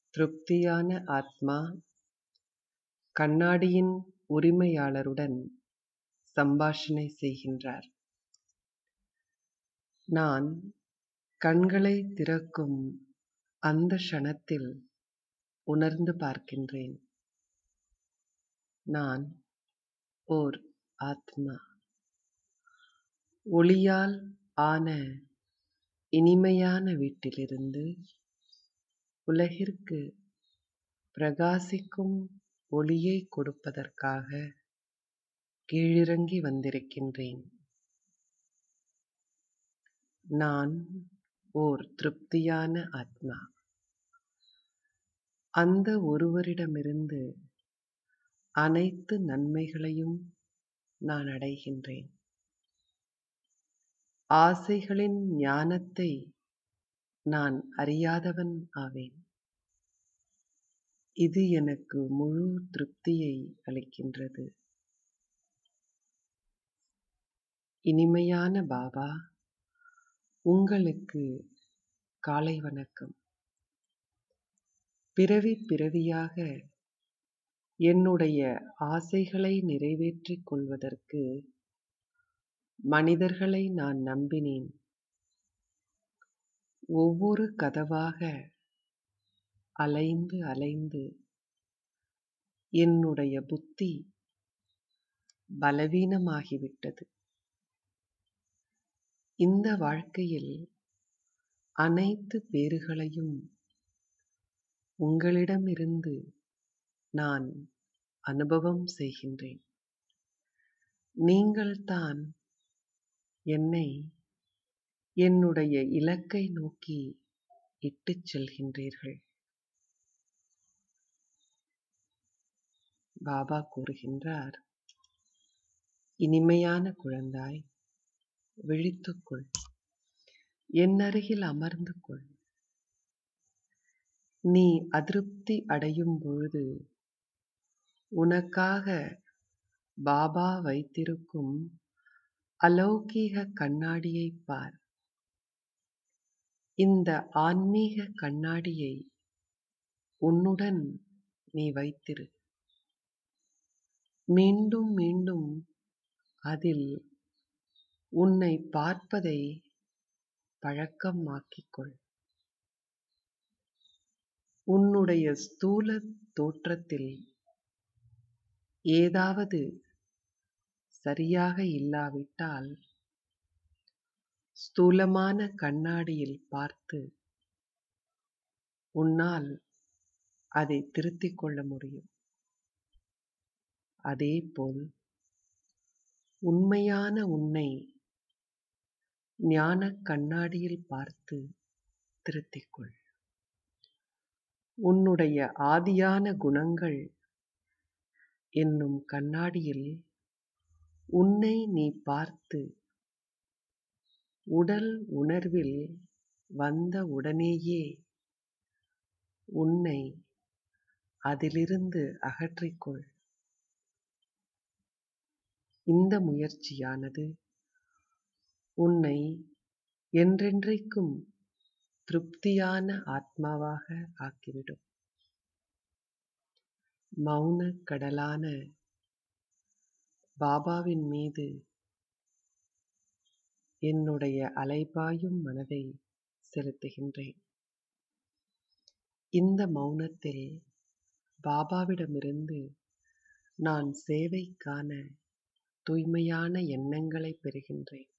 திருப்தியான ஆத்மா கண்ணாடியின் உரிமையாளருடன் சம்பாஷணை செய்கின்றார் நான் கண்களை திறக்கும் அந்த க்ஷணத்தில் உணர்ந்து பார்க்கின்றேன் நான் ஓர் ஆத்மா ஒளியால் ஆன இனிமையான வீட்டிலிருந்து உலகிற்கு பிரகாசிக்கும் ஒளியை கொடுப்பதற்காக கீழிறங்கி வந்திருக்கின்றேன் நான் ஓர் திருப்தியான ஆத்மா அந்த ஒருவரிடமிருந்து அனைத்து நன்மைகளையும் நான் அடைகின்றேன் ஆசைகளின் ஞானத்தை நான் அறியாதவன் ஆவேன் இது எனக்கு முழு திருப்தியை அளிக்கின்றது இனிமையான பாபா உங்களுக்கு காலை வணக்கம் பிறவி பிறவியாக என்னுடைய ஆசைகளை நிறைவேற்றிக் கொள்வதற்கு மனிதர்களை நான் நம்பினேன் ஒவ்வொரு கதவாக அலைந்து அலைந்து என்னுடைய புத்தி பலவீனமாகிவிட்டது இந்த வாழ்க்கையில் அனைத்து பேறுகளையும் உங்களிடமிருந்து நான் அனுபவம் செய்கின்றேன் நீங்கள்தான் என்னை என்னுடைய இலக்கை நோக்கி இட்டுச் செல்கின்றீர்கள் பாபா கூறுகின்றார் இனிமையான குழந்தாய் விழித்துக்கொள் என் அருகில் அமர்ந்து கொள் நீ அதிருப்தி அடையும் பொழுது உனக்காக பாபா வைத்திருக்கும் அலௌகீக கண்ணாடியை பார் இந்த ஆன்மீக கண்ணாடியை உன்னுடன் நீ வைத்திரு மீண்டும் மீண்டும் அதில் உன்னை பார்ப்பதை பழக்கமாக்கிக்கொள் உன்னுடைய ஸ்தூல தோற்றத்தில் ஏதாவது சரியாக இல்லாவிட்டால் ஸ்தூலமான கண்ணாடியில் பார்த்து உன்னால் அதை திருத்திக் கொள்ள முடியும் அதேபோல் உண்மையான உன்னை ஞான கண்ணாடியில் பார்த்து திருத்திக்கொள் உன்னுடைய ஆதியான குணங்கள் என்னும் கண்ணாடியில் உன்னை நீ பார்த்து உடல் உணர்வில் வந்த உடனேயே உன்னை அதிலிருந்து அகற்றிக்கொள் இந்த முயற்சியானது உன்னை என்றென்றைக்கும் திருப்தியான ஆத்மாவாக ஆக்கிவிடும் மௌன கடலான பாபாவின் மீது என்னுடைய அலைபாயும் மனதை செலுத்துகின்றேன் இந்த மௌனத்தில் பாபாவிடமிருந்து நான் சேவைக்கான தூய்மையான எண்ணங்களை பெறுகின்றேன்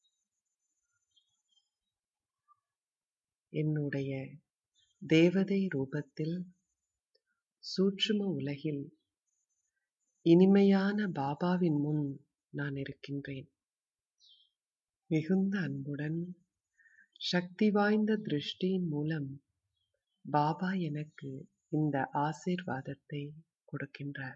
என்னுடைய தேவதை ரூபத்தில் சூட்சும உலகில் இனிமையான பாபாவின் முன் நான் இருக்கின்றேன் மிகுந்த அன்புடன் சக்தி வாய்ந்த திருஷ்டியின் மூலம் பாபா எனக்கு இந்த ஆசீர்வாதத்தை கொடுக்கின்றார்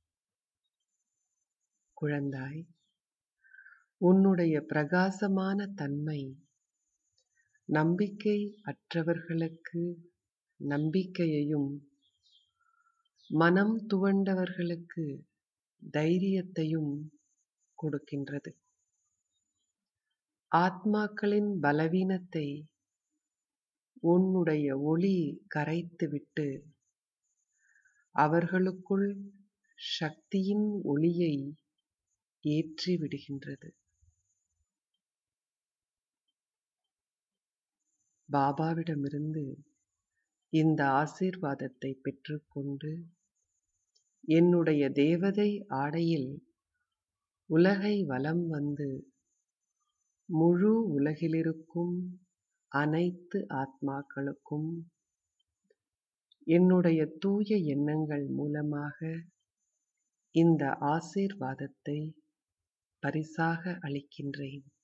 குழந்தாய் உன்னுடைய பிரகாசமான தன்மை நம்பிக்கை அற்றவர்களுக்கு நம்பிக்கையையும் மனம் துவண்டவர்களுக்கு தைரியத்தையும் கொடுக்கின்றது ஆத்மாக்களின் பலவீனத்தை உன்னுடைய ஒளி கரைத்துவிட்டு அவர்களுக்குள் சக்தியின் ஒளியை ஏற்றி விடுகின்றது பாபாவிடமிருந்து இந்த ஆசீர்வாதத்தை பெற்றுக்கொண்டு என்னுடைய தேவதை ஆடையில் உலகை வலம் வந்து முழு உலகிலிருக்கும் அனைத்து ஆத்மாக்களுக்கும் என்னுடைய தூய எண்ணங்கள் மூலமாக இந்த ஆசீர்வாதத்தை பரிசாக அளிக்கின்றேன்